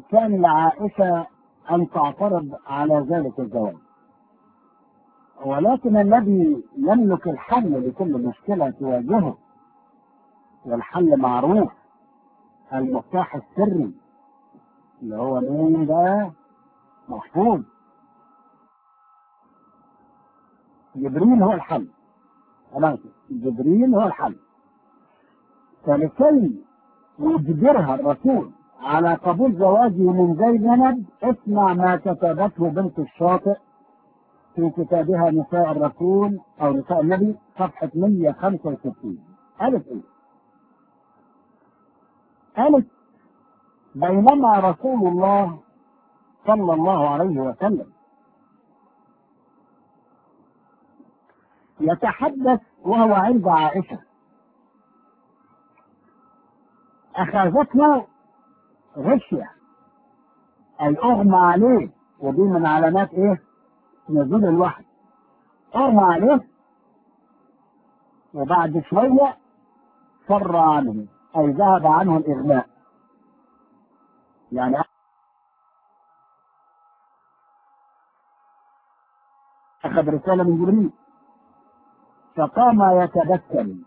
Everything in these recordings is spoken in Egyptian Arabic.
كان لعائشة أن تعترض على ذلك الزواج ولكن الذي يملك الحل لكل مشكلة تواجهه والحل معروف المفتاح السري اللي هو مين ده محفوظ جبريل هو الحل خلاص جبريل هو الحل فلكي يجبرها الرسول على قبول زواجه من زينب اسمع ما كتبته بنت الشاطئ في كتابها نساء الرسول او نساء النبي صفحة 165 قالت ايه؟ قالت بينما رسول الله صلى الله عليه وسلم يتحدث وهو عند عائشة أخذته غشية أي أغمى عليه ودي من علامات إيه؟ نزول الوحي أغمى عليه وبعد شوية فر عنه أي ذهب عنه الإغماء يعني أخذ رسالة من جبريل فقام يتبسم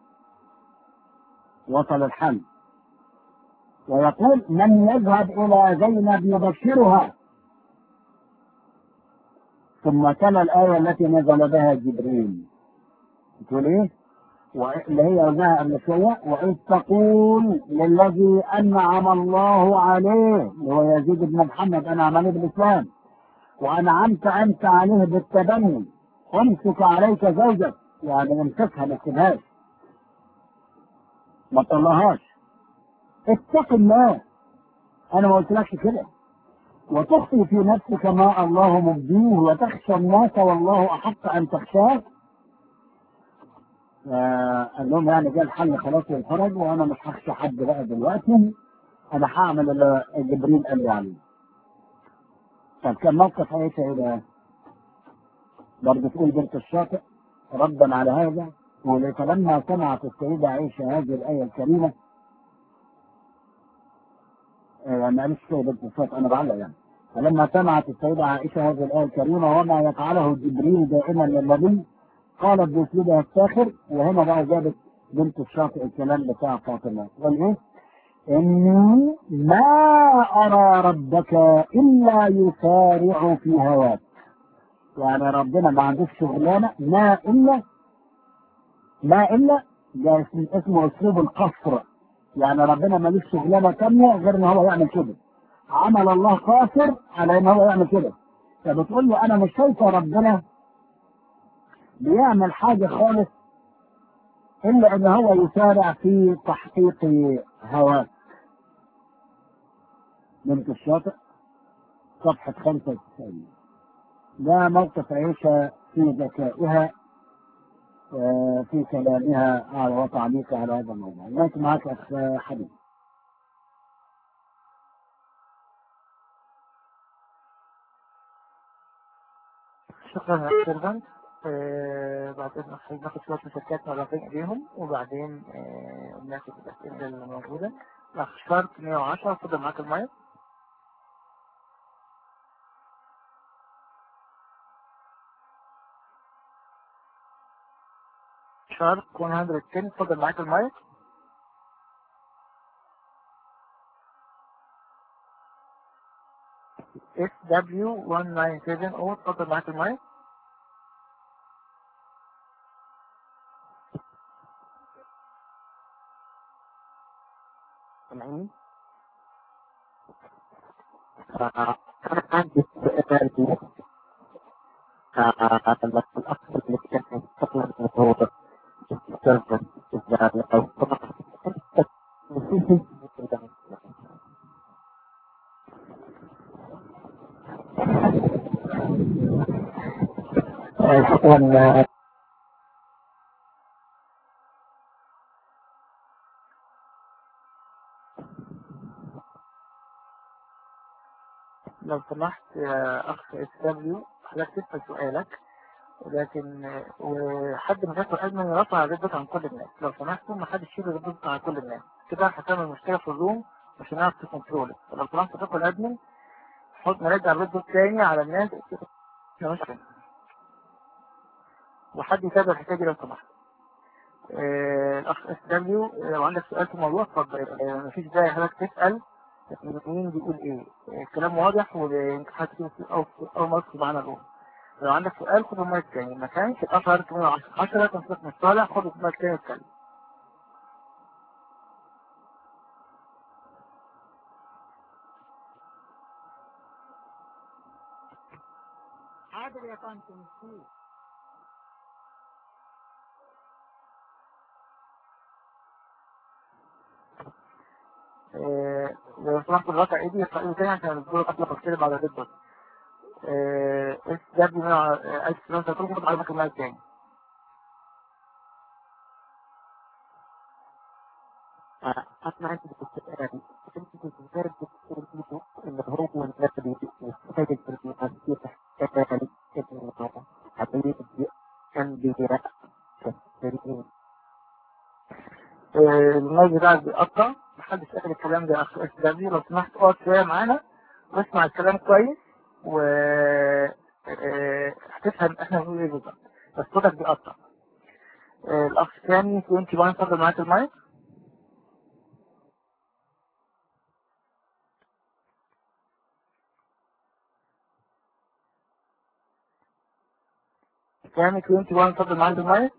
وصل الحل ويقول من يذهب إلى زينب يبشرها ثم تلا الآية التي نزل بها جبريل تقول إيه؟ اللي هي قلناها قبل شوية وإذ تقول للذي أنعم الله عليه اللي هو يزيد بن محمد أنعم عليه بالإسلام وأنعمت أنت عليه بالتبني امسك عليك زوجك يعني امسكها ما تسيبهاش ما تطلعهاش اتق الله انا ما قلتلكش كده وتخفي في نفسك ما الله مبديه وتخشى الناس والله احق ان تخشاه قال لهم يعني جاء الحل خلاص والفرج وانا مش هخشى حد بقى دلوقتي انا هعمل اللي جبريل قال لي عليه طب كان موقف عائشه ايه بقى؟ برضه تقول بنت الشاطئ ردا على هذا فلما سمعت السيدة عائشة هذه الآية الكريمة معلش كده بنت الشاطئ أنا بعلق يعني فلما سمعت السيدة عائشة هذه الآية الكريمة وما يفعله جبريل دائما للنبي قالت بأسلوبها الساخر وهنا بقى جابت بنت الشاطئ الكلام بتاع فاطمة قال إيه؟ إني ما أرى ربك إلا يسارع في هواك يعني ربنا ما عندوش شغلانه ما الا ما الا ده اسم اسمه اسلوب القصر يعني ربنا مالوش شغلانه تانية غير ان هو يعمل كده عمل الله قاصر على ان هو يعمل كده فبتقول له انا مش شايفه ربنا بيعمل حاجه خالص الا ان هو يسارع في تحقيق هواك بنت الشاطئ صفحه 95 ده موقف عيشة في ذكائها في كلامها وتعليقها على هذا الموضوع لكن معك أخ حبيب شكرا يا سيرفنت آه بعد اذن حضرتك ناخد شويه مشاركات مرتين ايديهم وبعدين آه ناخد الاسئله اللي موجوده الاخ شارك 110 اتفضل معاك المايك شارك 110 اتفضل معاك المايك اس دبليو 197 او اتفضل معاك المايك سامعيني؟ أنا عندي سؤال لما الأخ اللي كان يستقبل الموضوع السيرفر إذا أو شكرا لو سمحت يا اخ اس دبليو حضرتك تسال سؤالك لكن وحد من غير الادمن يرفع الريبوت عن كل الناس لو سمحتوا ما حدش يشيل الريبوت عن كل الناس كده هتعمل مشكله في الروم مش هنعرف تكنترول لو سمحت تدخل الادمن نحط نرجع الرد تاني على الناس مش عارف. وحد يتابع الحكايه دي لو سمحت آه، الاخ اس دبليو لو عندك سؤال في الموضوع اتفضل آه، مفيش داعي حضرتك تسال مين بيقول ايه آه، الكلام واضح وانت حاسس او او مصر معانا الروح لو عندك سؤال خد المايك تاني ما كانش الاشهر 810 تنسيق من صالح خد المايك تاني اتكلم حاضر يا طنط مسكين آه، لو سمحت الرقع ايدي اسرائيل تاني عشان الدكتور قبل تفصيل بعد ضد اس دبليو مع الف سنة تقول خد على مكان المايك تاني أسمع أنت بتتكلم أنت بتتكلم إن هو الذي يستفيد في المؤسسة كذلك كذلك حبيب أنبياء كثيرين آه، المايك بتاعك بيقطع محدش قال الكلام ده يا اخ اس دبليو لو سمحت اقعد شوية معانا واسمع الكلام كويس و آه، هتفهم احنا بنقول ايه بالظبط بس صوتك بيقطع آه، الاخ سامي 21 اتفضل معاك المايك سامي 21 اتفضل معاك المايك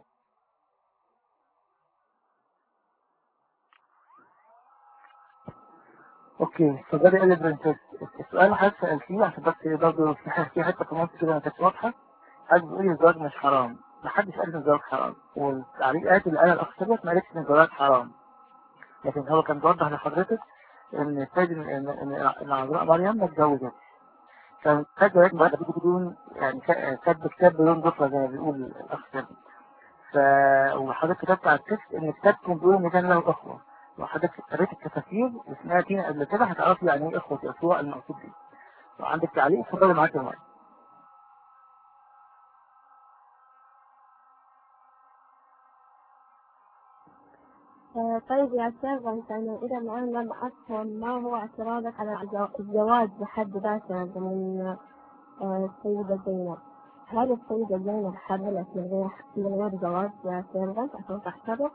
اوكي فبدأ قال برنسيس السؤال اللي حضرتك سألتيه عشان بس برضه في ح- في حتة في النص كده ما كانتش واضحة حد بيقول الزواج مش حرام محدش قال ان الزواج حرام والتعليقات اللي قالها الأخ ثابت ما قالتش ان الزواج حرام لكن هو كان بيوضح لحضرتك ان السيد ان ان ان إن عذراء مريم ما اتجوزتش كان كاتب روايات بعد بدون يعني كا- كاتب كتاب بدون بطلة زي ما بيقول الأخ ثابت ف وحضرتك كتبت على التكست ان كتابكم بيقول ان كان له اخوه لو حضرتك قريت التفاسير وسمعتينا قبل كده هتعرفي يعني ايه اخوة يسوع المقصود بيه لو عندك تعليق اتفضلي معاك المايك آه، طيب يا سيرفنت أنا إذا الآن لم أفهم ما هو اعتراضك على الجو- الزواج بحد ذاته من آه، السيدة زينب هل السيدة زينب حملت من غير من غير زواج يا سيرفنت عشان تحترق؟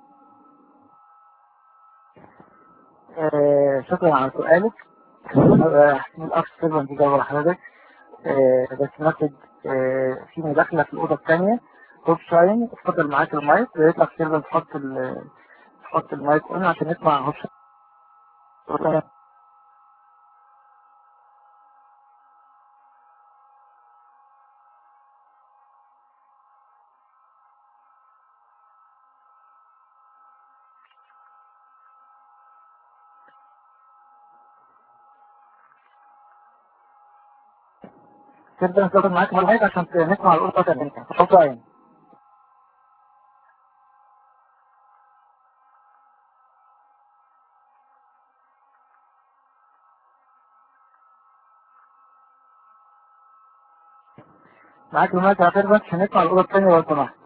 آه، شكرا على سؤالك آه، الأخ سيرفنت يجاوب على حضرتك آه، بس ناخد آه، في مداخلة في الأوضة الثانية هوب شاين اتفضل معاك المايك يا ريت الأخ سيرفنت تحط ال تحط المايك قلنا عشان نسمع هوب شاين سيرفنت اتفضل معاك المايك عشان نسمع الأوضة الثانية هوب شاين معاك المايك يا سيرفنت عشان نسمع الأوضة الثانية لو سمحت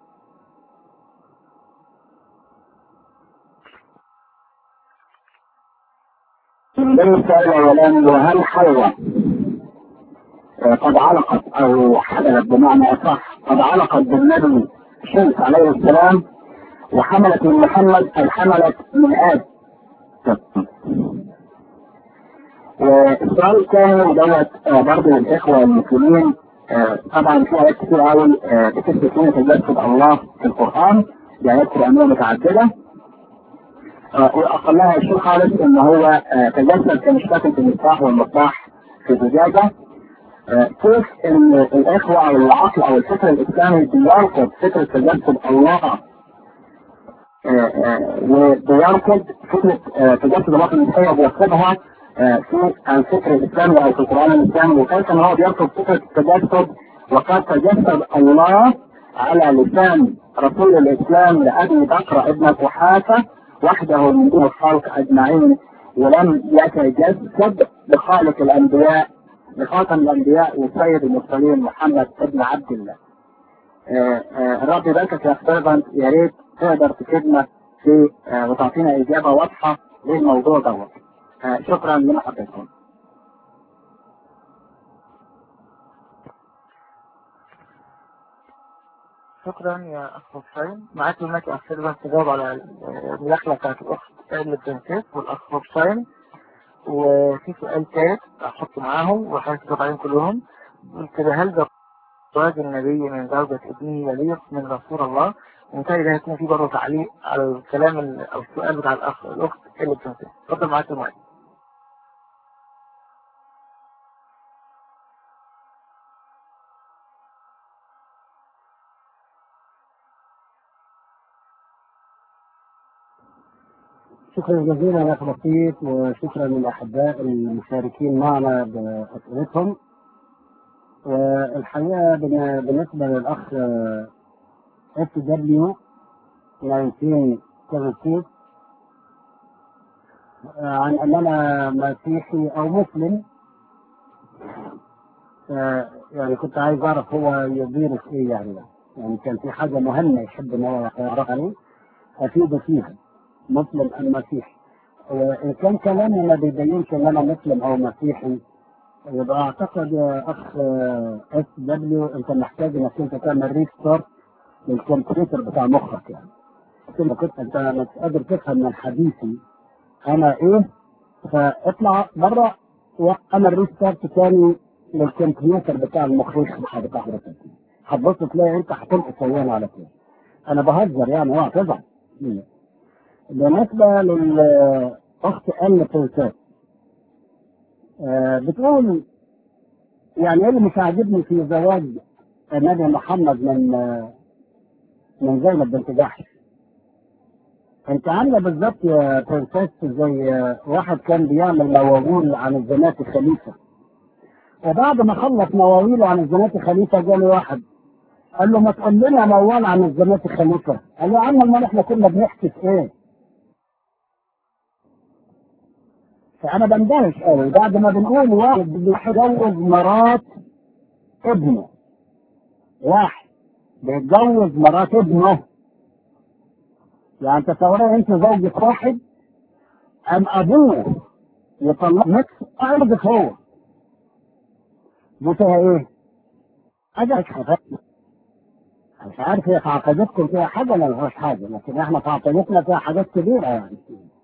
السؤال الأولاني وهل حواء آه، قد علقت أو حملت بمعنى أصح قد علقت بالنبي شمس عليه السلام وحملت من محمد أي حملت من آدم والسؤال الثاني دوت آه، برضه للإخوة المسلمين آه، طبعا في آيات كتير قوي آه، بتثبت لنا تجسد الله في القرآن بآيات قرآنية متعددة آه، وأقلها الشيء خالص إن هو آه، تجسد كمشتاق في المصباح والمصباح في زجاجة آه، كيف إن الإخوة أو العقل أو الفكر الإسلامي بيرفض فكرة تجسد الله آه، آه، وبيرفض فكرة آه، تجسد الله في المسيح وبيرفضها آه، في الفكر الإسلامي أو في القرآن الإسلامي وكيف إن هو بيرفض فكرة التجسد وقد تجسد الله على لسان رسول الإسلام لأبي بكر ابن قحافة وحده من دون الخلق أجمعين ولم يتجسد بخالق الأنبياء بخاتم الأنبياء وسيد المرسلين محمد ابن عبد الله. آه، آه، الرب يباركك يا سيرفنت يا ريت تقدر تفيدنا في آه، وتعطينا إجابة واضحة للموضوع دوت. آه، شكرا لمحبتكم. شكرا يا أخ حسين معاك المايك يا أخ سيلفان تجاوب على المداخلة بتاعت الأخت اللي بتنسيت والأخ حسين وفي سؤال تالت أحطه معاهم وحاسس عليهم كلهم بيقول كده هل زواج النبي من زوجة ابنه يليق من رسول الله ومثالي ده هيكون في برضه تعليق على الكلام ال- أو السؤال بتاع الأخ الأخت اللي بتنسيت اتفضل معاك المايك شكرا جزيلا يا اخ بسيط وشكرا للاحباء المشاركين معنا باسئلتهم والحقيقه بن- بالنسبه للاخ اس دبليو 1976 عن اننا مسيحي او مسلم آه، يعني كنت عايز اعرف هو يدير في ايه يعني يعني كان في حاجه مهمه يحب ان هو يعرفني افيد فيها مسلم ام مسيحي وان كان كلامي ما بيبينش ان انا مسلم او مسيحي يبقى اعتقد يا اخ اس دبليو انت محتاج انك انت تعمل ريستارت للكمبيوتر بتاع مخك يعني كنت كنت انت مش قادر تفهم من حديثي انا ايه فاطلع بره واعمل ريستارت تاني للكمبيوتر بتاع المخرج بتاع حضرتك هتبص تلاقي انت هتلقى سويان على طول انا بهزر يعني اوعى تزعل بالنسبه للاخت ام توسات آه، بتقول يعني ايه اللي مش عاجبني في زواج النبي محمد من آه، من زينب بنت جحش انت عامله بالظبط يا برنسس زي آه، واحد كان بيعمل مواويل عن الزنات خليفه وبعد ما خلص مواويله عن الزنات خليفه جاله واحد قال له ما تقول لنا موال عن الزنات خليفه قال له يا عم امال احنا كنا بنحكي في ايه فانا بندهش قوي بعد ما بنقول واحد بيتجوز مرات ابنه واحد بيتجوز مرات ابنه يعني تصوري انت زوجة واحد ام ابوه يطلق نفس ارضك هو دي فيها ايه؟ حاجة مش خفافة مش عارف هي في عقيدتكم فيها حاجة ولا مفيهاش حاجة لكن احنا في عقيدتنا فيها حاجات كبيرة يعني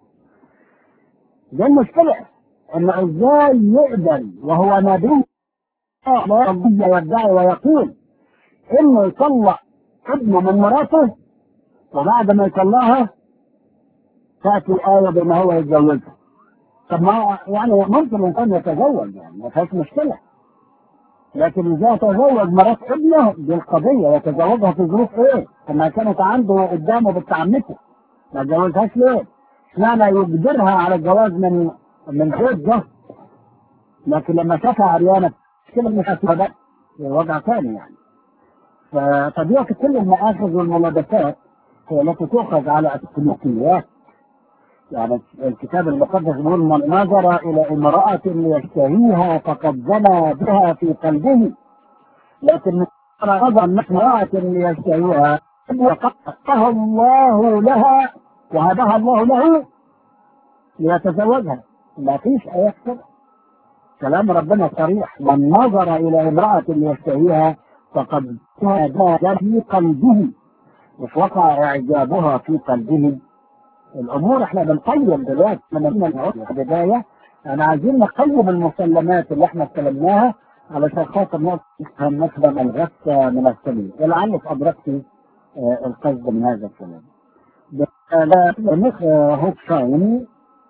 دي المشكلة ان ازاي يقبل وهو نبي الله يدعي ويقول انه يطلق ابنه من مراته وبعد ما يطلقها تاتي الايه بان هو يتجوزها طب ما يعني ممكن الانسان يتزوج يعني ما فيهاش مشكله لكن اذا تزوج مرات ابنه دي القضيه يتزوجها في ظروف ايه؟ لما كانت عنده قدامه بنت عمته ما اتجوزهاش ليه؟ اشمعنى يجبرها على الجواز من من زوج ده لكن لما شافها عريانه كده مش هتبقى وضع ثاني يعني ف- فدي كل المآخذ والملابسات هي التي تؤخذ على السلوكيات يعني الكتاب المقدس يقول من نظر الى امرأة يشتهيها فقد زنى بها في قلبه لكن من نظر إلى امرأة يشتهيها فقدها الله لها وهبها الله له ليتزوجها ما فيش آيات كده كلام ربنا صريح من نظر إلى امرأة يشتهيها فقد زاد في قلبه مش وقع إعجابها في قلبه الأمور إحنا بنقيم دلوقتي من البداية أنا عايزين نقيم المسلمات اللي إحنا اتكلمناها علشان خاطر نفهم نفهم الغث من السبيل ولعلك أدركت آه، القصد من هذا الكلام. بالنسبة هوكشاين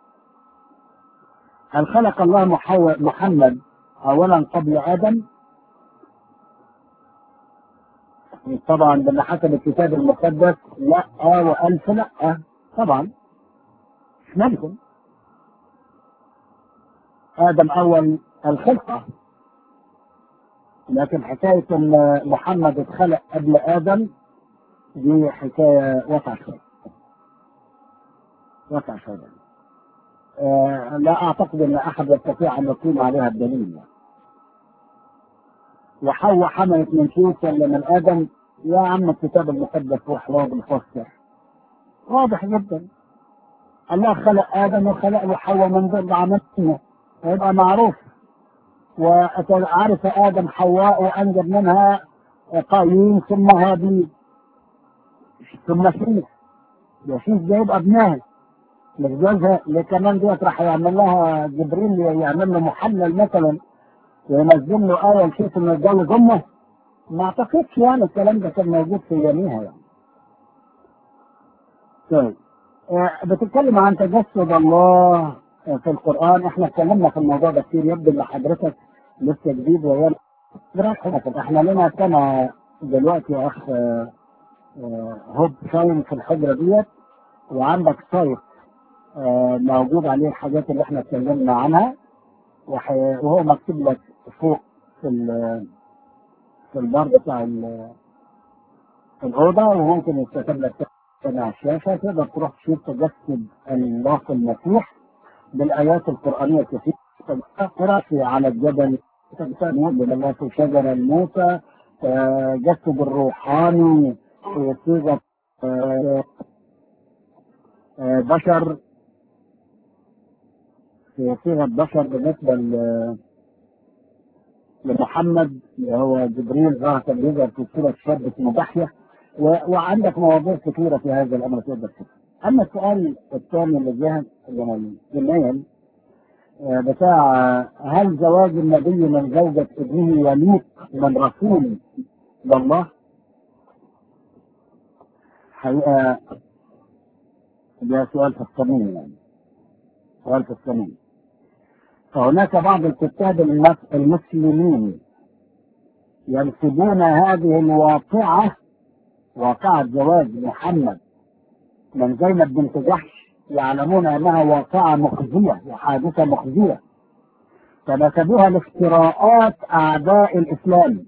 هل خلق الله محو- محمد أولا قبل آدم؟ طبعا باللي حسب الكتاب المقدس لا وألف لا طبعا مش ممكن آدم أول الخلقة لكن حكاية إن محمد اتخلق قبل آدم دي حكاية وقع شوية وقع شوية آه لا أعتقد أن أحد يستطيع أن يقيم عليها الدليل يعني. وحواء حملت من شيء ولا من آدم يا عم الكتاب المقدس روح واضح مفسر واضح جدا الله خلق آدم وخلق له حواء من ضلع منه ويبقى معروف وعرف آدم حواء وأنجب منها قايين ثم هابيل ثم شيش يشيش ده يبقى ابنها مش جوزها اللي كمان ديت راح يعمل لها جبريل يعمل له محلل مثلا وينزل له آية يشوف انه يتجوز امه ما اعتقدش يعني الكلام ده كان موجود في يميها يعني. طيب آه، بتتكلم عن تجسد الله آه، في القرآن احنا اتكلمنا في الموضوع ده كتير يبدو ان حضرتك لسه جديد ويا براحتك احنا لنا سنة دلوقتي يا اخ آه، آه، هوب شاين في الحجرة ديت وعندك سايت آه، موجود عليه الحاجات اللي احنا اتكلمنا عنها وح- وهو مكتوب لك فوق في ال- في البار بتاع ال- الأوضة وممكن يتكتب لك كده على الشاشة تقدر تروح تشوف تجسد الله في المسيح بالآيات القرآنية كتير تقرأ في على الجبل تجسد الله في شجر الموسى تجسد الروحاني في صيغة آه، آه، بشر في صيغة بشر بالنسبة ل- لمحمد اللي هو جبريل ظهر كان بيظهر في صورة شاب اسمه دحية و- وعندك مواضيع كثيرة في هذا الأمر تقدر تشوفها. أما السؤال الثاني اللي جه اللي هو الجنين آه، بتاع آه، هل زواج النبي من زوجة ابنه يليق من رسول لله؟ حقيقة ده سؤال في الصميم يعني سؤال في الصميم فهناك بعض الكتاب المس- المسلمين ينسبون هذه الواقعة واقعة زواج محمد من زينب بنت جحش يعلمون انها واقعة مخزية وحادثة مخزية فنسبوها لافتراءات اعداء الاسلام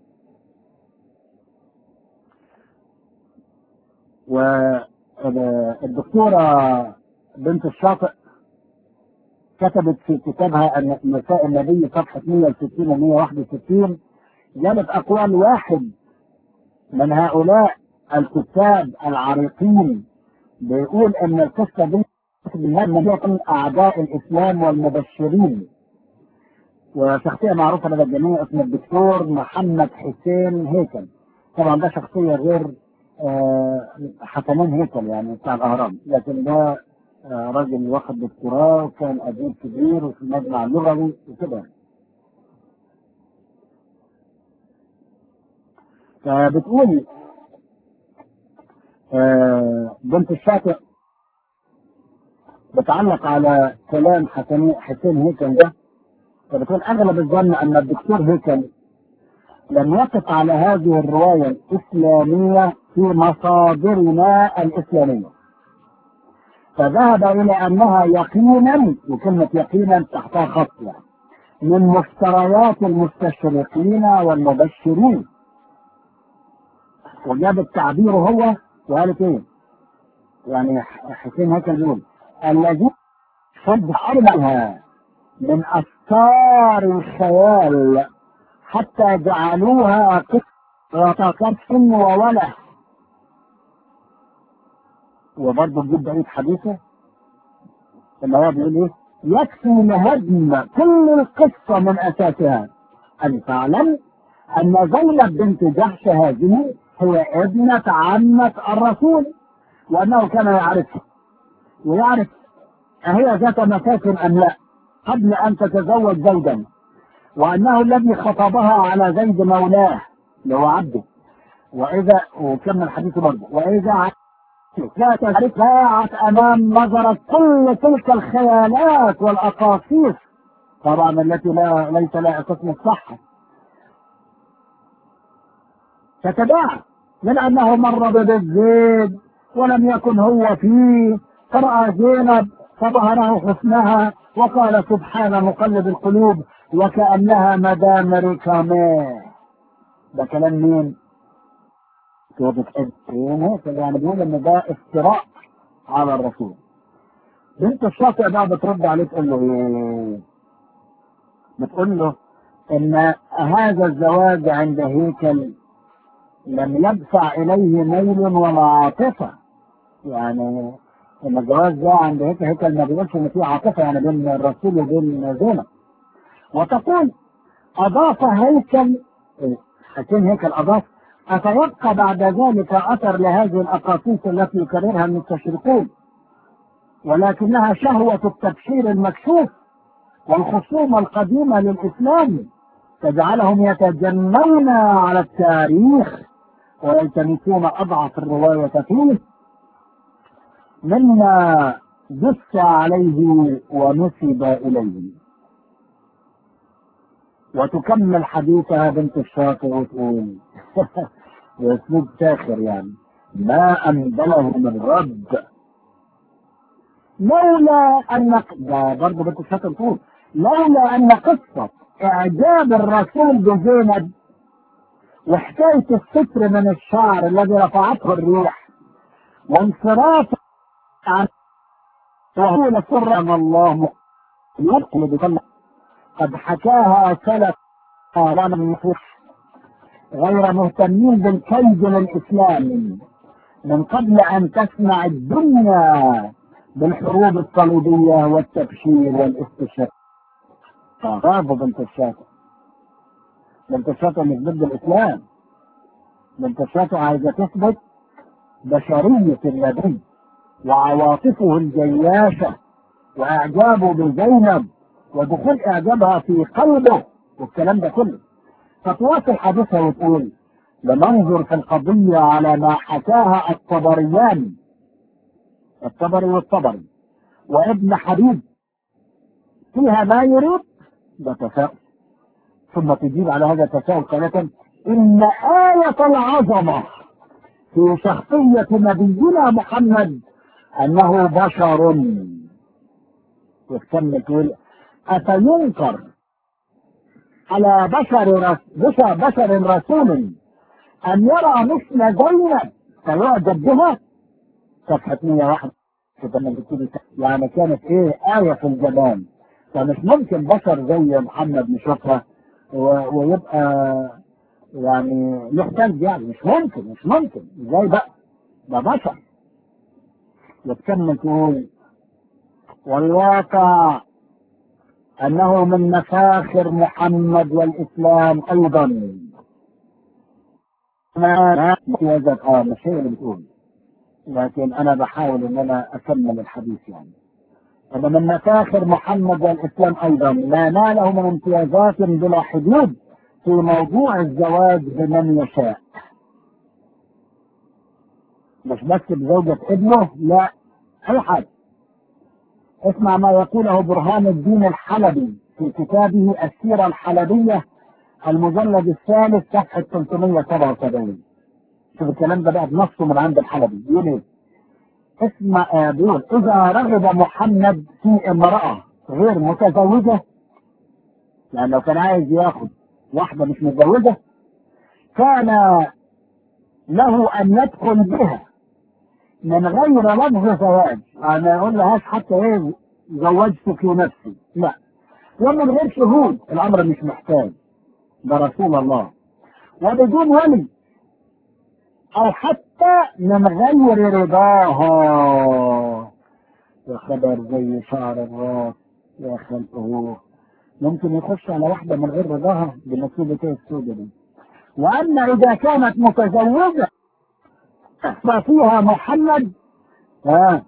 والدكتورة بنت الشاطئ كتبت في كتابها ان نساء النبي صفحة 160 و 161 جابت اقوال واحد من هؤلاء الكتاب العريقين بيقول ان القصه دي من اعداء الاسلام والمبشرين وشخصيه معروفه لدى الجميع اسمه الدكتور محمد حسين هيكل طبعا ده شخصيه غير آه، حسنين هيكل يعني بتاع الاهرام لكن ده آه، راجل واخد دكتوراه وكان اديب كبير وفي المجمع اللغوي وكده فبتقول آه، بنت الشاطئ بتعلق على كلام حسين حسين هيكل ده فبتقول اغلب الظن ان الدكتور هيكل لم يقف على هذه الروايه الاسلاميه في مصادرنا الاسلاميه فذهب الى انها يقينا وكلمه يقينا تحتها خط يعني من مفتريات المستشرقين والمبشرين وجاب التعبير هو وقالت ايه؟ يعني حسين هيكل بيقول الذي صد حرمها من أفكار الخيال حتى جعلوها قصة سن ووله وبرضه تجيب بقية حديثه اللي هو بيقول ايه؟ يكفي لهدم كل القصة من أساسها أن تعلم أن زينب بنت جحش هذه هي ابنة عمة الرسول وأنه كان يعرفها ويعرف أهي ذات مساكن أم لا قبل أن تتزوج زيدا وأنه الذي خطبها على زيد مولاه اللي هو عبده وإذا وكمل حديثه برضه وإذا لا تتساعت أمام نظرك كل تلك الخيالات والأقاصيص طبعا التي لا ليس لها أساس من الصحة فتباعد من أنه مر ببيت زيد ولم يكن هو فيه فرأى زينب فظهره حسنها وقال سبحان مقلب القلوب وكأنها مدام ركامه ده كلام مين؟ كتابة ابن هيكل يعني بيقول ان ده افتراء على الرسول بنت الشاطئ بقى بترد عليه تقول له ايه؟ بتقول له ان هذا الزواج عند هيكل لم يدفع اليه ميل ولا عاطفه يعني ان الجواز ده عند هيك هيكل ما بيقولش ان في عاطفه يعني بين الرسول وبين زينب وتقول اضاف هيكل حسين هيكل اضاف أفيبقى بعد ذلك أثر لهذه الأقاصيص التي يكررها المستشرقون ولكنها شهوة التبشير المكشوف والخصومة القديمة للإسلام تجعلهم يتجنون على التاريخ ويلتمسون أضعف الرواية فيه مما دس عليه ونسب إليه وتكمل حديثها بنت الشاطئ وتقول بأسلوب ساخر يعني ما أنزله من رب لولا أن ده برضه بنت الشاطئ تقول لولا أن قصة إعجاب الرسول بزينب وحكاية الستر من الشعر الذي رفعته الريح وانصراف عن وهو سر أن الله يقل بكل قد حكاها سلف قال النصوص غير مهتمين بالكيد للإسلام من قبل أن تسمع الدنيا بالحروب الصليبية والتبشير والاستشهاد برافو بنت الشاطئ بنت الشاطئ مش ضد الإسلام بنت الشاطئ عايزة تثبت بشرية النبي وعواطفه الجياشة وإعجابه بزينب ودخول إعجابها في قلبه والكلام ده كله فتواصل حديثها وتقول لننظر في القضية على ما حكاها الطبريان الطبري والطبري وابن حبيب فيها ما يريد ده تساؤل ثم تجيب على هذا التساؤل قالة إن آية العظمة في شخصية نبينا محمد أنه بشر وتكمل تقول أفينكر على بشر بشر, بشر رسول أن يرى مثل زينب فيعجب بها صفحة 101 يعني كانت إيه آية في الجمال فمش ممكن بشر زي محمد نشوفها ويبقى يعني يحتاج يعني مش ممكن مش ممكن ازاي بقى ده بشر وتكمل تقول والواقع انه من مفاخر محمد والاسلام ايضا ما امتيازات اه مش هي اللي بتقول لكن انا بحاول ان انا اكمل الحديث يعني أن من مفاخر محمد والإسلام أيضا ما ناله من امتيازات بلا حدود في موضوع الزواج بمن يشاء مش بس بزوجة ابنه لا أي حد اسمع ما يقوله برهان الدين الحلبي في كتابه السيرة الحلبية المجلد الثالث صفحة 377 شوف الكلام ده بقى بنصه من عند الحلبي يقول ايه؟ اسمع آه بيقول إذا رغب محمد في امرأة غير متزوجة يعني لو كان عايز ياخد واحدة مش متزوجة كان له أن يدخل بها من غير لفظ زواج أنا يعني أقول لهاش حتى إيه زوجتك لنفسي لا ومن غير شهود الأمر مش محتاج ده رسول الله وبدون ولي أو حتى من غير رضاها يا خبر زي شعر الراس يا خلقه ممكن يخش على واحدة من غير رضاها بنتيجة ايه السودة دي وأما إذا كانت متزوجة ففيها محمد ها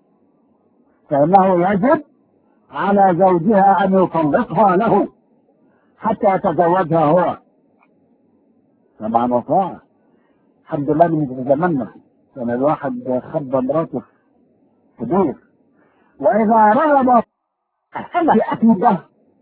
فإنه يجب على زوجها أن يطلقها له حتى يتزوجها هو طبعا وطاعة الحمد لله من زماننا كان الواحد خب مراته في بيت وإذا رغب يأتي به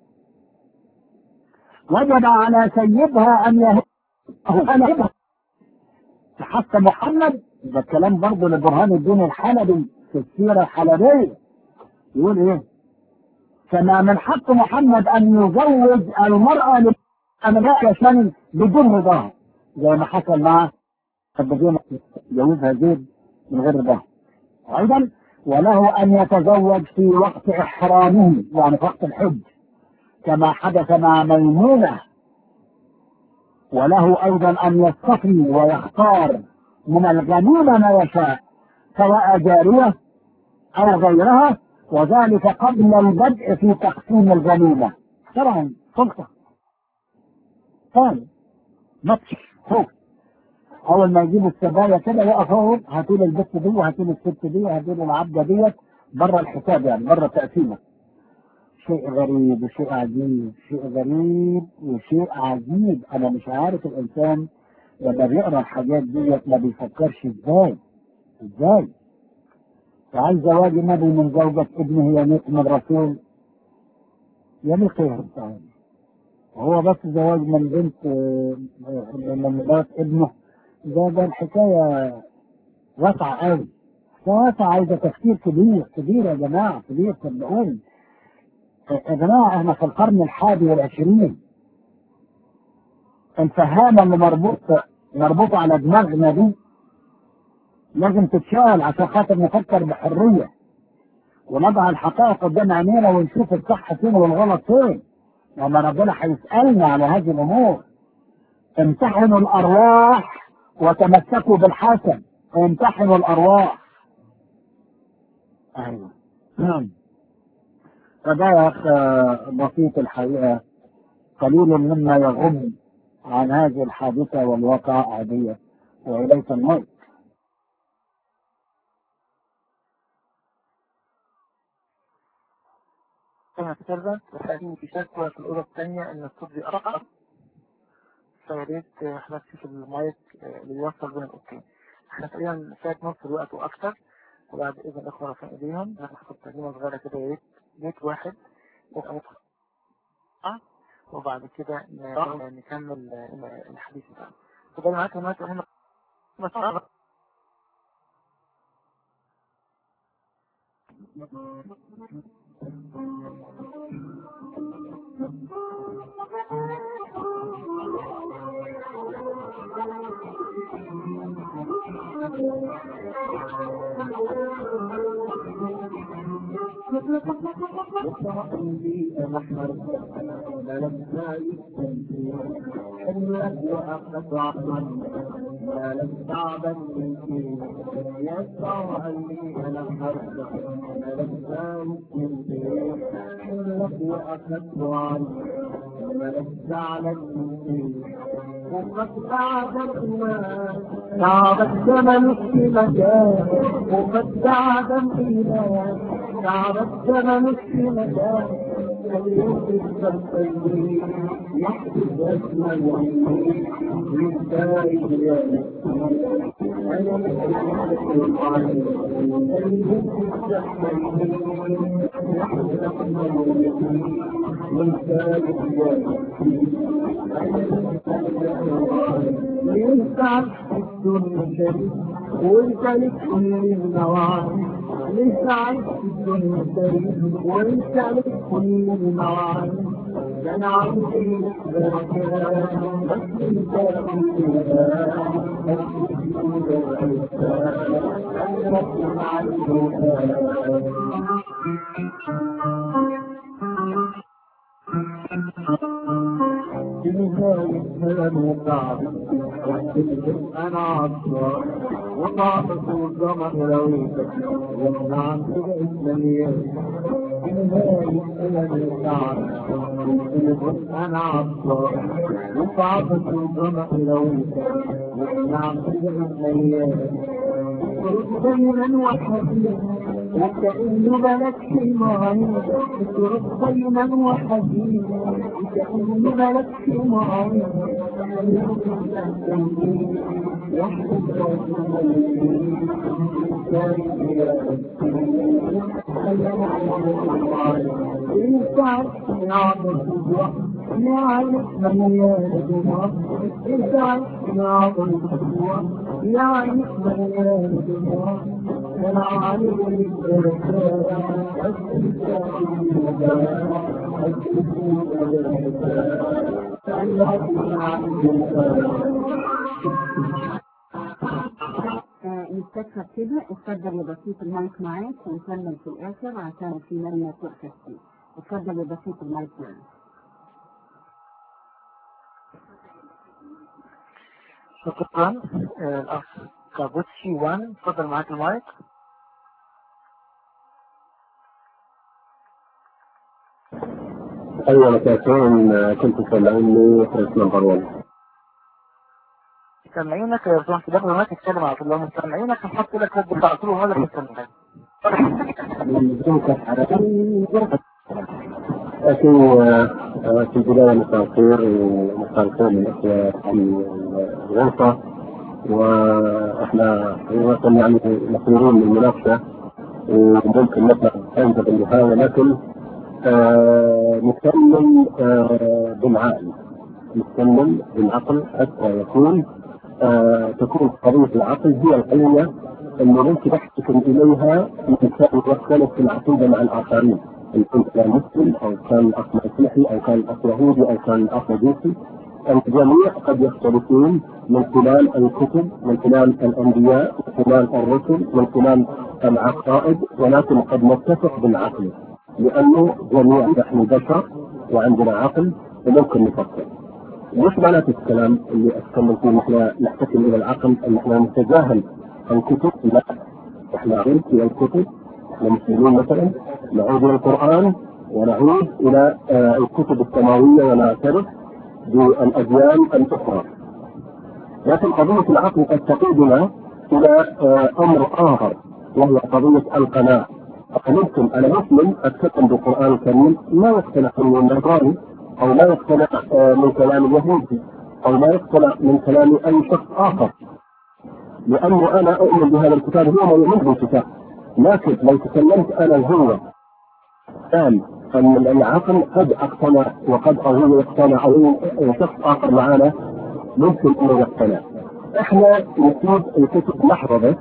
وجب على سيدها أن يهبها حتى محمد ده الكلام برضه لبرهان الدين الحلبي في السيرة الحلبية يقول إيه؟ كما من حق محمد أن يزوج المرأة لأمرأة عشان بدون رضاها زي ما حصل مع الدجينة يجوزها زيد من غير رضاها أيضا وله أن يتزوج في وقت إحرامه يعني في وقت الحج كما حدث مع ميمونة وله أيضا أن يصطفي ويختار من الغنيمة ما يشاء سواء جارية أو غيرها وذلك قبل البدء في تقسيم الغنيمة طبعا فرصة ثاني ماتش خوف اول ما يجيبوا السبايا كده يقف هو هاتوا لي البت دي وهاتوا لي الست دي وهاتوا لي العبده ديت بره الحساب يعني بره تقسيمه شيء غريب وشيء عجيب شيء غريب وشيء عجيب انا مش عارف الانسان لما بيقرا الحاجات ديت ما بيفكرش ازاي ازاي فعايز زواج النبي من زوجة ابنه يميت من رسول يميت خير تعالى هو بس زواج من بنت آه، من مرات ابنه ده ده الحكاية واسعة قوي واسعة عايزة تفكير كبير كبير يا جماعة كبير صدقوني يا جماعة احنا في القرن الحادي والعشرين الفهامة اللي مربوط مربوطة على دماغنا دي لازم تتشال عشان خاطر نفكر بحرية ونضع الحقائق قدام عينينا ونشوف الصح فين والغلط فين لما ربنا هيسألنا على هذه الأمور امتحنوا الأرواح وتمسكوا بالحسن امتحنوا الأرواح أيوه نعم فده يا أخ بسيط الحقيقة قليل مما يغم عن هذه الحادثة والواقعة دي وإليك الموت كما تكلمت وسألني في شكوى في الأوضة الثانية إن الصوت بيقطع فيا ريت حضرتك تشوف المايك اللي بيوصل بين الأوضتين احنا تقريبا فات نص الوقت وأكثر وبعد إذن الإخوة رافعين إيديهم هناخد تقديمة صغيرة كده يا ريت بيت واحد يبقى مدخل وبعد كده ن- نكمل الحديث بتاعنا وده معاك دلوقتي احنا وقد بعدتنا تعبت زمن في مكان وقد بعد الإله تعبت زمن في مكان فليوقف التنبيه يحفظ اسم الوحيد للسائل يا أنا مستحيل القرآن فليوقف التنبيه يحفظ اسم الوحيد للسائل يا انت عشت الدنيا شريك وانت لك كل النواعي انت عشت الدنيا شريك وانت لك كل النواعي ده انا عندي لك بركات بس انت انا عطار وطعمك والزمن لويتك وانا عن كده اسميات انا عطار وطعمك والزمن لويتك وانا عن كده اسميات دايما وحزين وكأنه ملكش معين ترد دايما وحزين وكأنه ملكش معين انت عشت عبد يا عارف من يا جماعة انت عشت عبد يا عارف من يا جماعة انا عارف نستكفى كده اتفضل يا بسيط المايك معاك ونكمل في الاخر عشان في مرمى فوق تفسير اتفضل يا بسيط المايك معاك شكرا آه، الأخ كابوتشي 1 اتفضل معاك المايك أول كاتون كنت سامعني فريق نمبر 1 مستمعينك يا رسول الله ما تتكلم على طول لو مستمعينك هنحط لك رد على طول وهذا مستمعينك لكن آه، في البداية مساء الخير ومساء الخير للأخوة في الغرفة وإحنا حقيقة يعني مسؤولون للمناقشة وممكن نطلع أنت في النهاية لكن آه، نتكلم آه، بالعقل نتكلم بالعقل حتى يكون آه، تكون قضية العقل هي القوة اللي ممكن تحتكم إليها الإنسان يختلف في العقيدة مع الآخرين إن كنت كان مسلم أو كان الأخ مسيحي أو كان الأخ يهودي أو كان الأخ مجوسي الجميع قد يختلفون من خلال الكتب من خلال الأنبياء من خلال الرسل من خلال العقائد ولكن قد نتفق بالعقل لأنه جميع نحن بشر وعندنا عقل وممكن نفكر مش معناته الكلام اللي اتكلم فيه نحن نحتكم الى العقل ان احنا نتجاهل الكتب لا احنا نعود الى الكتب احنا مسلمين مثلا نعود الى القران ونعود الى آه، الكتب السماويه ونعترف بالاديان الاخرى لكن قضيه العقل قد تقودنا الى آه، امر اخر وهو قضيه القناعه فممكن انا مسلم اتكلم بالقران الكريم ما يقتنع من النصراني او ما يقتنع آه، من كلام اليهودي او ما يقتنع من كلام اي شخص اخر لانه انا اؤمن بهذا الكتاب هو ما يؤمن بالكتاب لكن لو تكلمت انا وهو قال ان العقل قد اقتنع وقد او هو يقتنع او أي شخص اخر معنا ممكن انه يقتنع احنا نسيب الكتب لحظه بس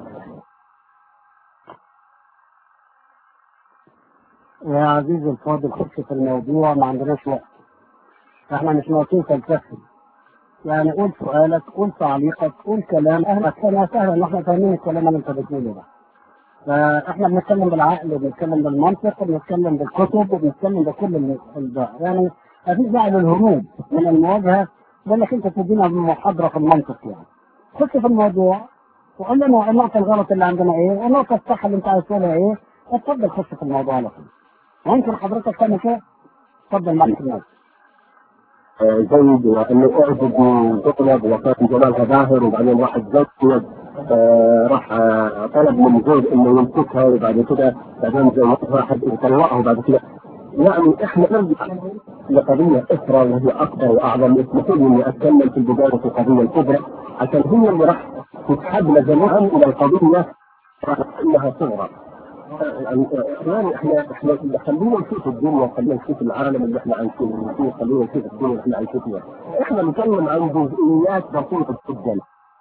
يا عزيزي الفاضل خش في الموضوع ما عندناش وقت احنا مش موقفين فلسفي يعني قول سؤالك قول تعليقك قول كلام اهلا وسهلا سهلا ان احنا فاهمين الكلام اللي انت بتقوله ده فاحنا بنتكلم بالعقل وبنتكلم بالمنطق وبنتكلم بالكتب وبنتكلم بكل ال- الباقي يعني مفيش داعي للهروب من المواجهه لانك انت تدينا محاضره في المنطق يعني خش في الموضوع وقول لنا النقطه الغلط اللي عندنا ايه والنقطه الصح اللي انت عايز تقولها ايه اتفضل خش في الموضوع على طول ممكن حضرتك تعمل كده اتفضل معاك الناس آه، زيد وانه اعجب بطلب وكان جمالها باهر وبعدين راح تزوج آه، راح آه، طلب من زوج انه يمسكها وبعد كده بعدين زوجها حد يطلقها وبعد كده يعني احنا نرجع لقضيه اخرى وهي اكبر واعظم اسمحوا لي اني اتكلم في البدايه في القضيه الكبرى عشان هي اللي راح تسحبنا جميعا الى القضيه انها صغرى يعني يعني احنا احنا خلينا نشوف الدنيا خلينا نشوف العالم اللي احنا عايشين فيه خلينا نشوف الدنيا اللي احنا عايشين فيها احنا نتكلم عن جزئيات بسيطه جدا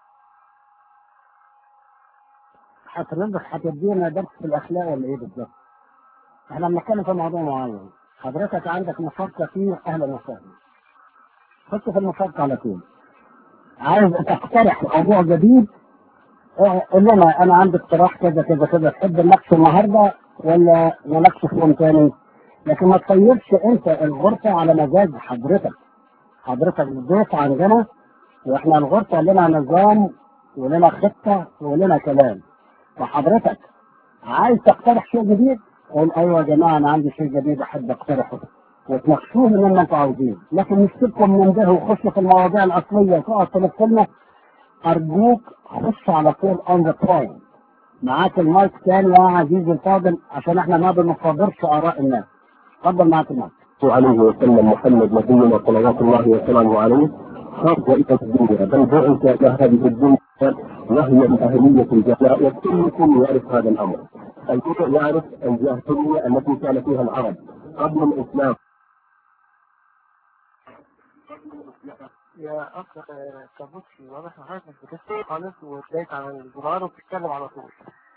حضرتك هتدينا درس في الاخلاق ولا ايه بالظبط؟ احنا بنتكلم في موضوع معين حضرتك عندك مشاركه فيه اهلا وسهلا خش في المشاركه على طول عايز تقترح موضوع جديد اه، قول لنا انا عندي اقتراح كذا كذا كذا تحب نناقشه النهارده ولا نناقشه في يوم تاني لكن ما تطيرش انت الغرفه على مزاج حضرتك حضرتك ضيف عندنا واحنا الغرفه لنا نظام ولنا خطه ولنا كلام فحضرتك عايز تقترح شيء جديد قول ايوه يا جماعه انا عندي شيء جديد احب اقترحه وتناقشوه من ما انتوا عاوزين لكن مش تبقوا من ده وخشوا في المواضيع الاصليه وتقعد تلف لنا ارجوك خش على طول اون ذا بوينت معاك المايك تاني يا عزيزي الفاضل عشان احنا ما بنصادرش اراء الناس اتفضل معاك المايك عليه وسلم محمد نبينا صلوات الله وسلامه عليه خرج الى الدنيا بل بعث الى هذه الدنيا وهي من اهميه الجزاء والكل يعرف هذا الامر. الكل يعرف الجاهليه التي كان فيها العرب قبل الاسلام يا اخ آه، كابوتشي واضح ان حضرتك مش بتسمع خالص وتلاقيك على الزرار وبتتكلم على طول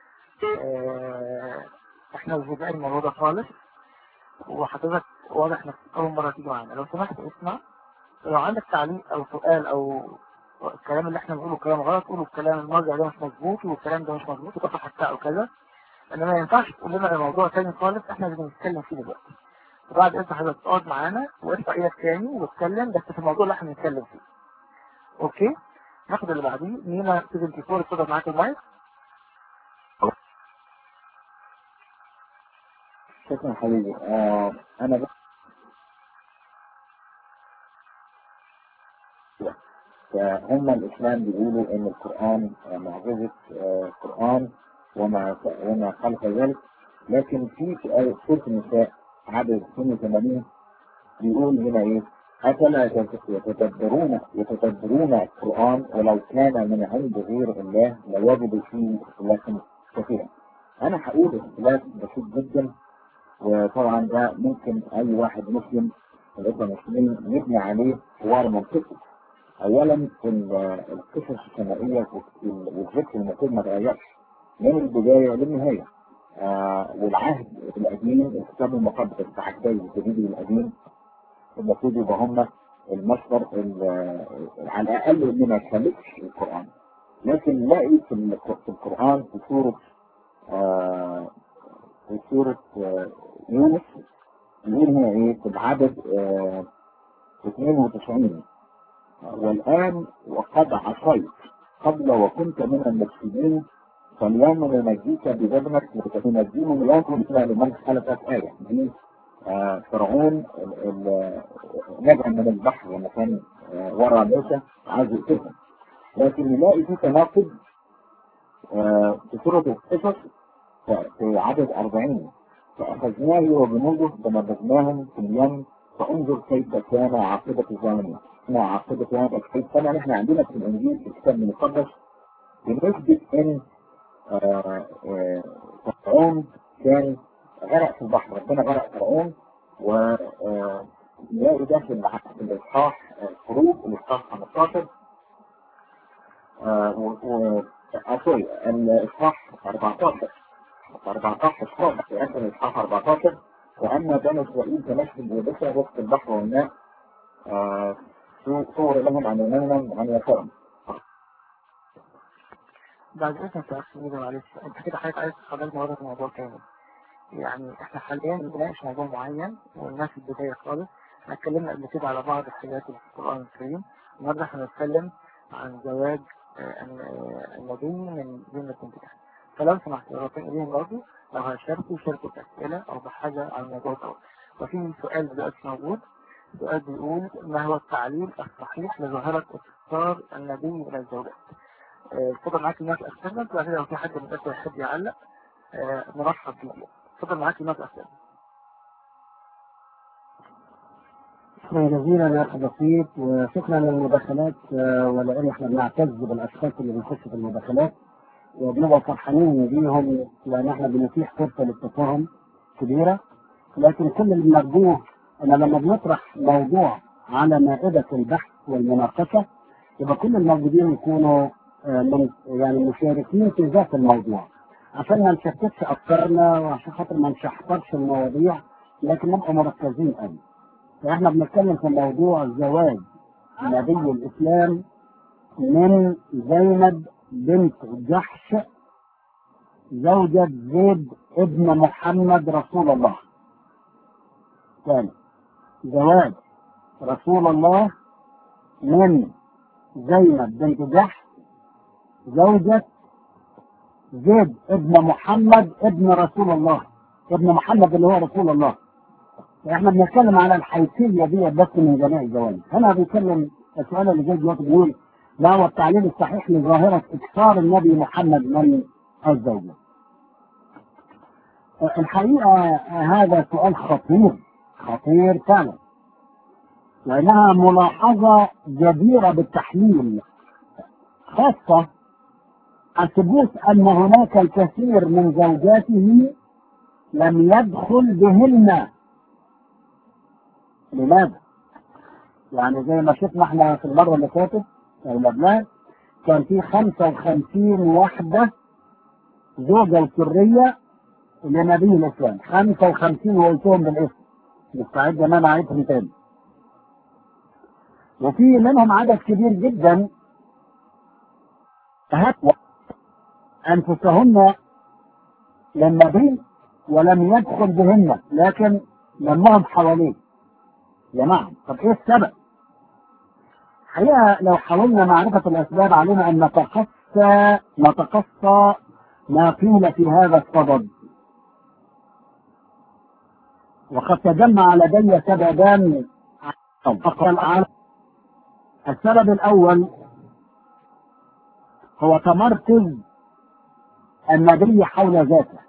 آه، احنا مش بنلاقي الموضوع ده خالص وحضرتك واضح انك اول مره تيجي معانا لو سمحت اسمع لو عندك تعليق او سؤال او الكلام اللي احنا بنقوله كلام غلط قولوا الكلام المرجع ده مش مظبوط والكلام ده مش مظبوط وتروح حتى او كذا انما ما ينفعش تقول لنا ده موضوع تاني خالص احنا اللي بنتكلم فيه دلوقتي وبعد اذن حضرتك تقعد معانا وارفع ايدك تاني واتكلم بس في الموضوع اللي احنا بنتكلم فيه اوكي ناخد اللي بعديه مينا 74 اتفضل معاك المايك شكرا حبيبي آه انا بس فهم الإسلام بيقولوا إن القرآن معجزة آه، قرآن وما وما خلق ذلك لكن في في آية سورة النساء عدد 82 بيقول هنا إيه أفلا يتدبرون يتدبرون القرآن ولو كان من عند غير الله لوجدوا فيه اختلافا كثيرا. أنا هقول اختلاف بسيط جدا وطبعا ده ممكن أي واحد مسلم الإخوة المسلمين يبني عليه حوار منطقي. أولا ال- القصص السمائية والذكر المفروض ما تغيرش من البداية للنهاية. آه والعهد القديم الكتاب المقدس العهدي الجديد والقديم المفروض يبقى هم المصدر ال- على الاقل اللي ما يخالفش القران لكن نلاقي في ال- في القران في سوره آه في سوره آه يونس يقول هنا ايه في العدد آه 92 والان وقد عصيت قبل وكنت من المفسدين فاليوم ننجيك ببدنك وتنجيهم اليوم إلا لمن خلقت آية دي آه، فرعون ال- ال- نجا من البحر لما كان آه، ورا موسى عايز يقتلهم لكن نلاقي في تناقض آه، في سورة القصص في- في عدد 40 فأخذناه وجنوده فنبذناهم في اليم فانظر كيف كان عاقبة الظالمين ما عاقبة هذا الحيث طبعا احنا عندنا في الانجيل في الكتاب المقدس بنثبت ان آه، آه، فرعون كان غرق في البحر ربنا غرق فرعون و آه، نلاقي ده في الع- في الاصحاح آه، خروج الاصحاح 15 آه، و و- آه، سوري الاصحاح 14 14 خالص في اخر الاصحاح 14 واما بني اسرائيل فنشهد ببسة وسط البحر والماء آه، صور لهم عن يمينهم عن يسارهم بعد اذنك يا اخي ميدو معلش انت كده حضرتك عايز تخرج مرة في موضوع تاني يعني احنا حاليا بنناقش موضوع معين والناس في البداية خالص احنا اتكلمنا قبل كده على بعض الحاجات اللي في القرآن الكريم النهارده احنا هنتكلم عن زواج آه، الن- آه، النبي من زينة بنت جحش فلو سمحت لو رافعين ايديهم برضه لو هيشاركوا يشاركوا بأسئلة أو بحاجة عن الموضوع ده وفي سؤال دلوقتي موجود سؤال بيقول ما هو التعليل الصحيح لظاهرة اختيار النبي من الزوجات آه، اتفضل معاك الناس أستاذنك وبعد كده لو في حد من الأسئلة يحب يعلق آه، نرحب بيه اتفضل معاك الناس أستاذنك شكرا جزيلا يا اخ بسيط وشكرا للمداخلات آه، ولان احنا بنعتز بالاشخاص اللي بيخشوا في المداخلات وبنبقى فرحانين بيهم لان احنا بنتيح فرصه للتفاهم كبيره لكن كل اللي بنرجوه ان لما بنطرح موضوع على مائده البحث والمناقشه يبقى كل الموجودين يكونوا آه، من يعني مشاركين في ذات الموضوع عشان ما نشتتش افكارنا وعشان خاطر ما نشحطرش المواضيع لكن نبقى مركزين قوي فاحنا بنتكلم في موضوع زواج نبي الاسلام من زينب بنت جحش زوجة زيد ابن محمد رسول الله ثاني زواج رسول الله من زينب بنت جحش زوجة زيد ابن محمد ابن رسول الله ابن محمد اللي هو رسول الله احنا بنتكلم على الحيثيه دي بس من جميع الجوانب هنا بيتكلم السؤال اللي جاي دلوقتي بيقول ما هو التعليل الصحيح لظاهره اكثار النبي محمد من الزوجه الحقيقه هذا سؤال خطير خطير فعلا لانها ملاحظه جديره بالتحليل خاصه عن ثبوت ان هناك الكثير من زوجاته لم يدخل بهن لماذا؟ يعني زي ما شفنا احنا في المرة اللي فاتت او اللي قبلها كان في 55 واحدة زوجة سرية لنبي الإسلام 55 وقلتهم بالاسم مستعد ان انا اعيدهم تاني وفي منهم عدد كبير جدا هتوى أنفسهن للنبي ولم يدخل بهن لكن لمهم حواليه جماعة طب ايه السبب؟ الحقيقة لو حاولنا معرفة الأسباب علينا أن نتقصى نتقصى ما قيل في هذا الصدد وقد تجمع لدي سببان أقل على السبب الأول هو تمركز النبي حول ذاته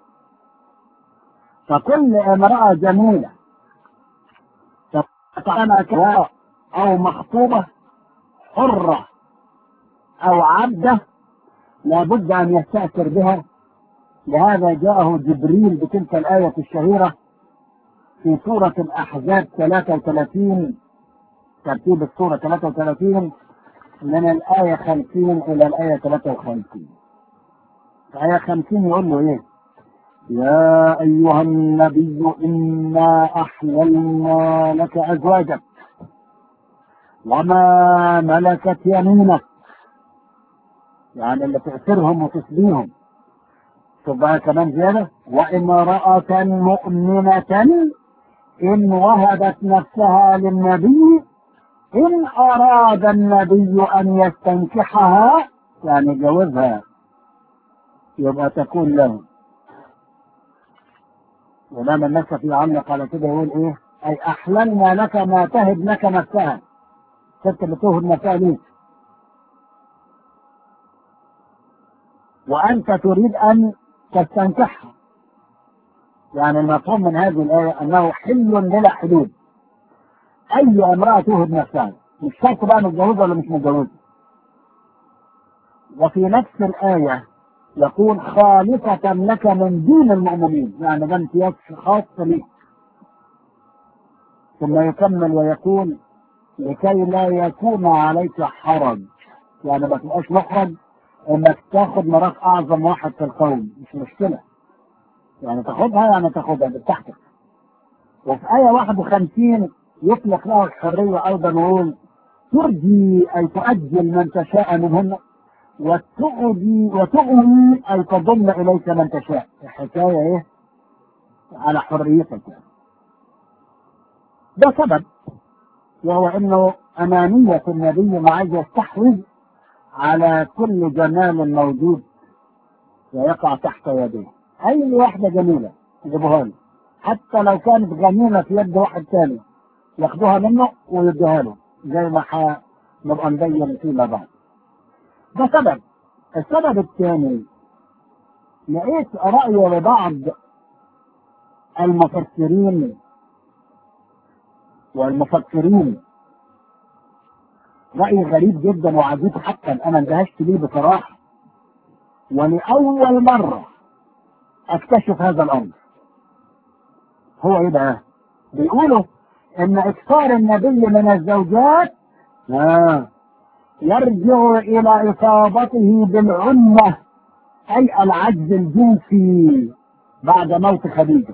فكل امرأة جميلة كان كواء أو مخطوبة حرة أو عبدة لابد أن يستأثر بها لهذا جاءه جبريل بتلك الآية الشهيرة في سورة الأحزاب 33 ترتيب السورة 33 من الآية 50 إلى الآية 53 الآية 50 يقول له إيه؟ يا أيها النبي إنا أحللنا لك أزواجك وما ملكت يمينك يعني اللي تأثرهم وتسبيهم تبقى كمان زيادة وامرأة مؤمنة إن وهبت نفسها للنبي إن أراد النبي أن يستنكحها يعني يجوزها يبقى تكون له ولما الناس في علق على كده يقول ايه اي احللنا لك ما تهب لك نفسها ست اللي تهب نفسها ليك وانت تريد ان تستنكحها يعني المفهوم من هذه الآية أنه حل بلا حدود أي امرأة تهب نفسها مش شرط بقى متجوزة ولا مش متجوزة وفي نفس الآية يقول خالصة لك من دون المؤمنين يعني ده امتياز خاص ليك ثم يكمل ويقول لكي لا يكون عليك حرج يعني ما تبقاش محرج انك تاخد مرات اعظم واحد في القوم مش مشكلة يعني تاخدها يعني تاخدها بتاعتك وفي آية 51 يطلق له الحرية أيضا ويقول ترجي أي تؤجل من تشاء منهن وتؤذي وتؤوي أي تضم إليك من تشاء الحكاية إيه على حريتك يعني. ده سبب وهو انه انانية النبي ما عايز يستحوذ على كل جمال موجود ويقع تحت يديه اي واحدة جميلة يجيبوها له حتى لو كانت غنيمة في يد واحد تاني ياخدوها منه ويدوها له زي ما نبقى نبين فيما بعد ده سبب السبب الثاني لقيت رأي لبعض المفسرين والمفكرين رأي غريب جدا وعجيب حقا أنا اندهشت ليه بصراحة ولأول مرة أكتشف هذا الأمر هو إيه بقى؟ بيقولوا إن إكثار النبي من الزوجات آه يرجع إلى إصابته بالعنة أي العجز الجنسي بعد موت خديجة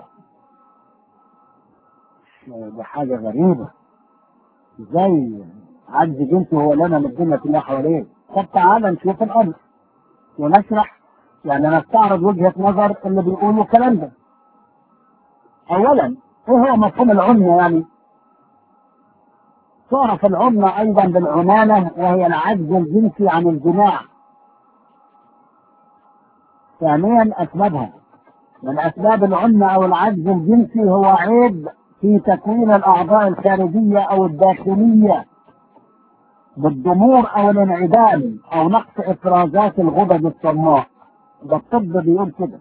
ده حاجة غريبة ازاي عجز جنسي هو لنا من الدنيا كلها حواليه طب تعالى نشوف الأمر ونشرح يعني نستعرض وجهة نظر اللي بيقولوا الكلام ده أولا إيه هو مفهوم العنة يعني؟ تعرف العنة أيضا بالعنانة وهي العجز الجنسي عن الجماع ثانيا أسبابها من أسباب العنة أو العجز الجنسي هو عيب في تكوين الأعضاء الخارجية أو الداخلية بالضمور أو الانعدام أو نقص إفرازات الغدد الصماء ده الطب بيقول كده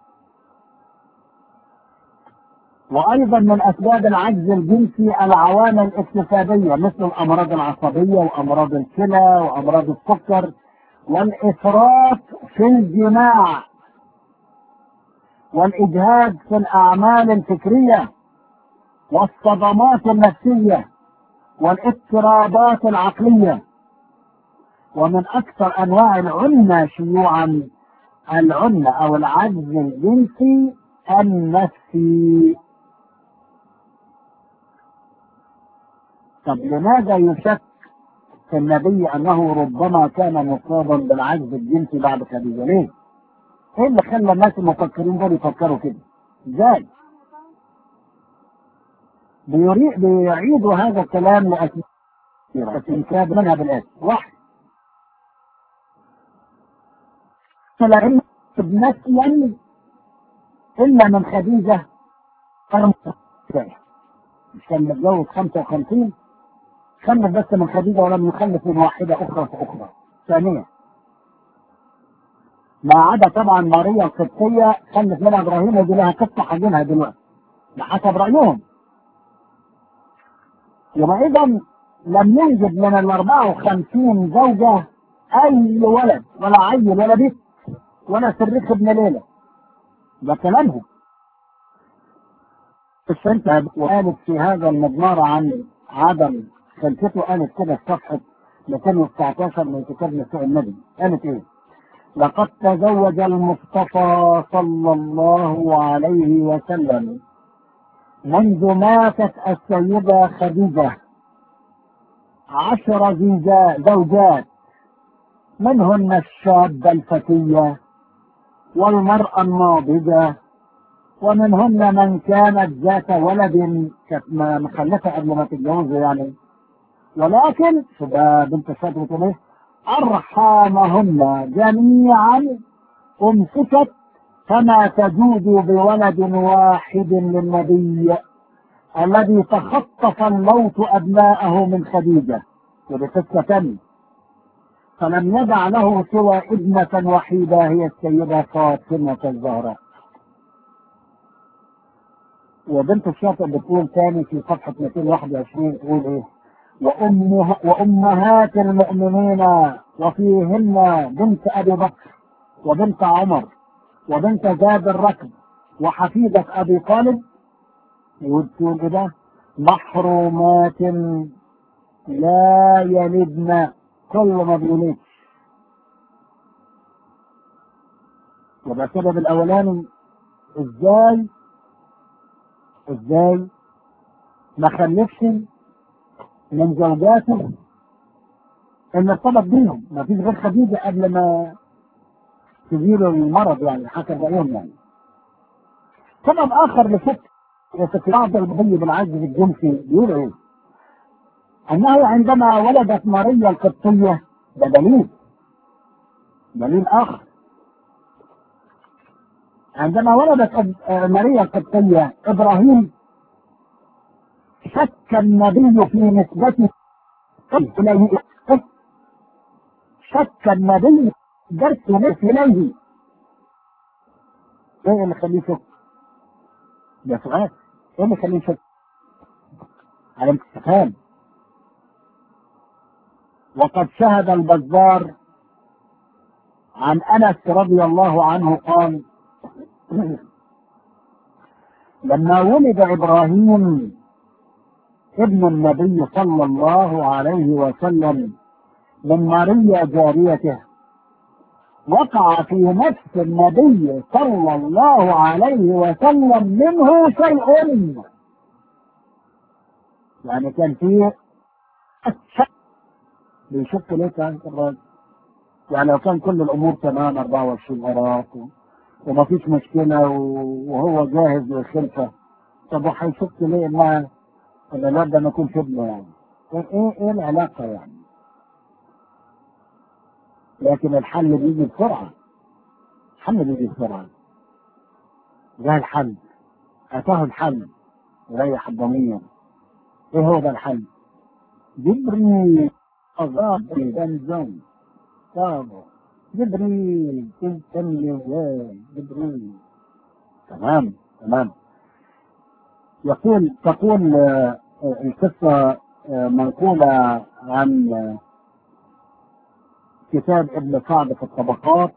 وأيضا من أسباب العجز الجنسي العوامل الاكتسابية مثل الأمراض العصبية وأمراض الكلى وأمراض السكر والإفراط في الجماع والإجهاد في الأعمال الفكرية والصدمات النفسية والاضطرابات العقلية ومن أكثر أنواع العنة شيوعا العنة أو العجز الجنسي النفسي طب لماذا يشك في النبي أنه ربما كان مصابا بالعجز الجنسي بعد خديجة ليه؟ ايه اللي خلى الناس المفكرين دول يفكروا كده؟ ازاي؟ بيريد بيعيدوا هذا الكلام لأسباب لكن كاد منها بالآتي واحد فلا نسيا إلا من خديجة قرن مش كان متجوز 55 خلف بس من خديجة ولم يخلف من واحدة أخرى فأخرى ثانيا ما عدا طبعا ماريا القبطية خلت منها إبراهيم ودي لها قصة حاجينها دلوقتي بحسب رأيهم يبقى إذا لم يوجد من ال 54 زوجة أي ولد ولا عيل ولا بيت ولا صريخ ابن ليلة ده كلامهم الشنطة وقالت في هذا المضمار عن عدم خلفته قالت كده في صفحة 219 من كتاب نساء النبي قالت ايه؟ لقد تزوج المصطفى صلى الله عليه وسلم منذ ماتت السيدة خديجة عشر زوجا- زوجات منهن الشابة الفتية والمرأة الناضجة ومنهن من كانت ذات ولد كانت م- مخلفة قبل ما تتجوز يعني ولكن ده بنت الشاب بتقول ايه أرحامهن جميعا أمسكت كما تجود بولد واحد للنبي الذي تخطف الموت أبناءه من خديجة ودي قصة تانية فلم يدع له سوى ابنة وحيدة هي السيدة فاطمة الزهراء وبنت الشاطئ بتقول تاني في صفحة 221 تقول ايه وأمها وأمهات المؤمنين وفيهن بنت أبي بكر وبنت عمر وبنت زاد الركب وحفيدة أبي طالب وتقول إيه ده محرومات لا يلدن كل ما بيولدش يبقى السبب الأولاني إزاي إزاي ما خلفش من زوجاته ان ارتبط بيهم ما فيش غير خديجه قبل ما تزيل المرض يعني حسب رايهم يعني سبب اخر لفك استطلاع البغي بالعجز الجنسي بيقول ايه؟ انه عندما ولدت ماريا القبطيه ده دليل دليل اخر عندما ولدت أب- آه، ماريا القبطيه ابراهيم شك النبي في نسبته إليه شك النبي درس نفس إليه إيه اللي خليه يشك؟ ده سؤال إيه اللي خليه يشك؟ علامة استفهام وقد شهد البزار عن أنس رضي الله عنه قال لما ولد إبراهيم ابن النبي صلى الله عليه وسلم من ماريا جاريته وقع في نفس النبي صلى الله عليه وسلم منه شيء يعني كان فيه شك بيشك ليه كان الراجل يعني لو كان كل الامور تمام 24 قراط وما فيش مشكله و- وهو جاهز للخلفه طب وهيشك ليه انها ان الواد ده ما يكونش ابنه يعني ايه ايه ايه العلاقه يعني لكن الحل بيجي بسرعه الحل بيجي بسرعه ده الحل اتاه الحل يريح الضمير ايه هو ده الحل جبريل أضاف بنزون طابو جبريل كنت اليوم جبريل تمام تمام يقول تقول آه، آه، القصة آه، منقولة عن آه، كتاب ابن سعد في الطبقات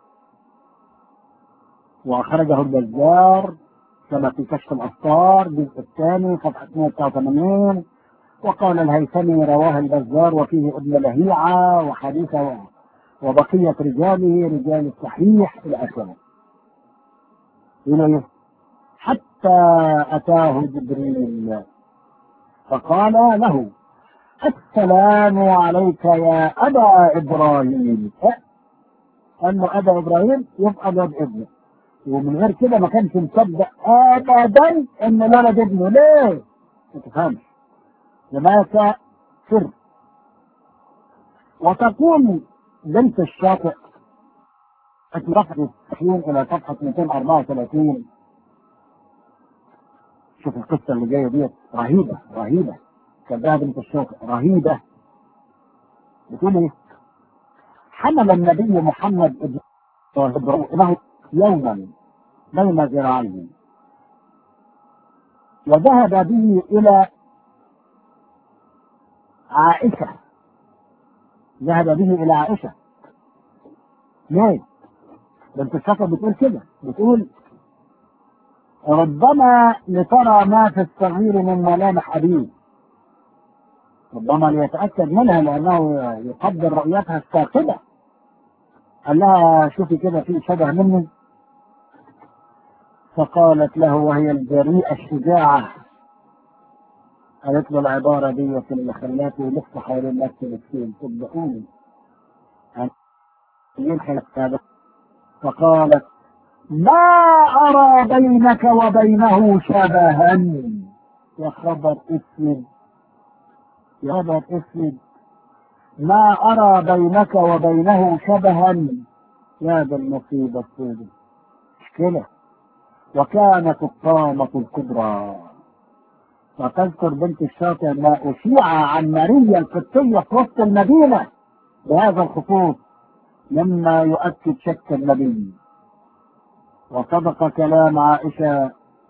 وأخرجه البزار كما في كشف الأسرار الجزء الثاني صفحة 189 وقال الهيثمي رواه البزار وفيه ابن لهيعة وحديثه وبقية رجاله رجال الصحيح إلى آخره. إليه حتى أتاه جبريل فقال له السلام عليك يا أبا إبراهيم قال له أبا إبراهيم يبقى الواد ابنه ومن غير كده ما كانش مصدق أبدا إن الولد ابنه ليه؟ ما تفهمش لماذا سر وتقول بنت الشاطئ في صفحة 90 إلى صفحة 234 شوف القصة اللي جاية ديت رهيبة رهيبة كذاب بنت الشاطئ رهيبة بتقول إيه؟ حمل النبي محمد ابن له يوما بين ذراعيه وذهب به إلى عائشة ذهب به إلى عائشة ليه؟ بنت الشفا بتقول كده بتقول ربما لترى ما في الصغير من ملامح أبيه ربما ليتأكد منها لأنه يقدر رؤيتها الثاقبة قال لها شوفي كده في شبه مني فقالت له وهي الجريئة الشجاعة قالت له العبارة دي اللي خلاته يلف حوالين نفسه مسكين صدقوني فقالت ما أرى بينك وبينه شبها يا خبر اسود يا خبر اسود ما أرى بينك وبينه شبها يا ذا المصيبة السوداء مشكلة وكانت الطامة الكبرى وتذكر بنت الشاطئ ما أشيع عن ماريا القبطية في وسط المدينة بهذا الخطوط مما يؤكد شك النبي وصدق كلام عائشة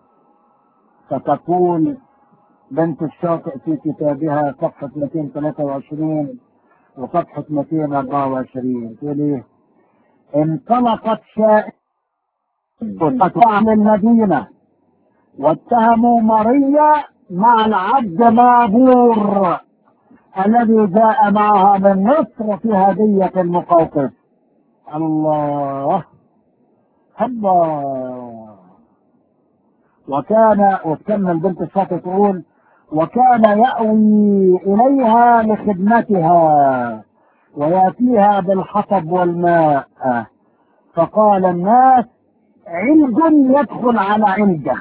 فتقول بنت الشاطئ في كتابها صفحة 223 وصفحة 224 تقول ايه؟ انطلقت شائعة عن المدينة واتهموا ماريا مع العبد مابور الذي جاء معها من مصر في هدية المقوقس الله الله وكان وتكمل بنت الشاطئ تقول وكان يأوي إليها لخدمتها ويأتيها بالحطب والماء فقال الناس علج يدخل على علجة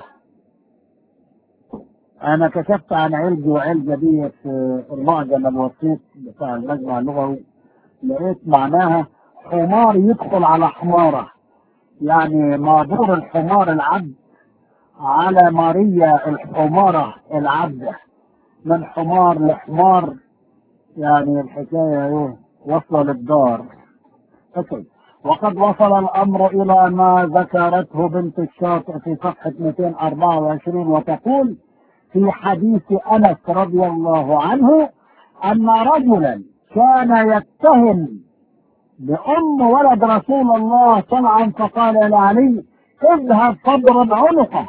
أنا كشفت عن علج وعلجة دي في المعجم الوسيط بتاع المجمع اللغوي لقيت معناها حمار يدخل على حمارة يعني مابور الحمار العبد على ماريا الحمارة العبد من حمار لحمار يعني الحكاية ايه وصل للدار اوكي وقد وصل الامر الى ما ذكرته بنت الشاطئ في صفحة 224 وتقول في حديث انس رضي الله عنه ان رجلا كان يتهم بأم ولد رسول الله طلعا فقال لعلي اذهب فاضرب عنقه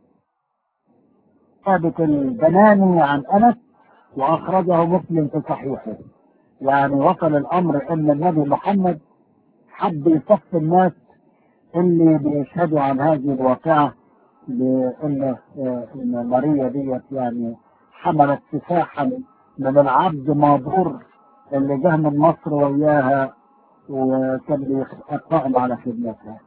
ثابت البناني عن انس واخرجه مسلم في صحيحه يعني وصل الامر ان النبي محمد حب يصف الناس اللي بيشهدوا عن هذه الواقعه بان ان ماريا ديت يعني حملت سفاحا من العبد مابور اللي جه من مصر وياها وكان القائم على خدمتها.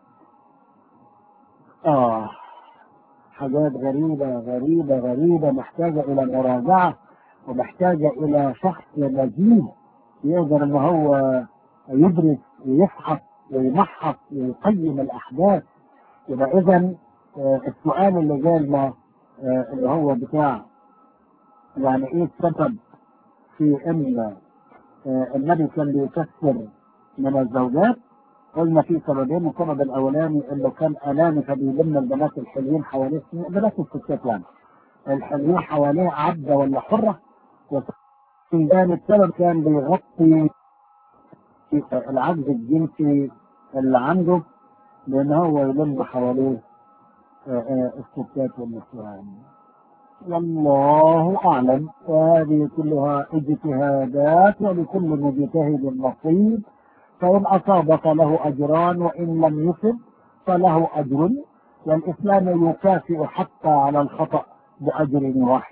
آه حاجات غريبة غريبة غريبة محتاجة إلى مراجعة ومحتاجة إلى شخص نزيه يقدر إن هو يدرس ويفحص ويمحص ويقيم الأحداث يبقى إذا السؤال اللي جالنا اللي هو بتاع يعني إيه السبب في إن النبي كان بيكسر من الزوجات قلنا في سببين السبب الاولاني انه كان اناني فبيلم البنات الحلوين حواليه بنات الستات يعني الحلوين حواليه عبده ولا حره وكان السبب كان بيغطي العجز الجنسي اللي عنده لان هو يلم حواليه الستات والنسوان والله اعلم وهذه كلها اجتهادات ولكل مجتهد نصيب فإن أصاب فله أجران وإن لم يصب فله أجر والإسلام يكافئ حتى على الخطأ بأجر واحد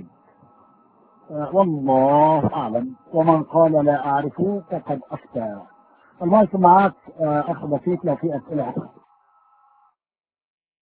والله أعلم ومن قال لا أعرفه فقد أفتى المايك معك أخ بسيط لو في أسئلة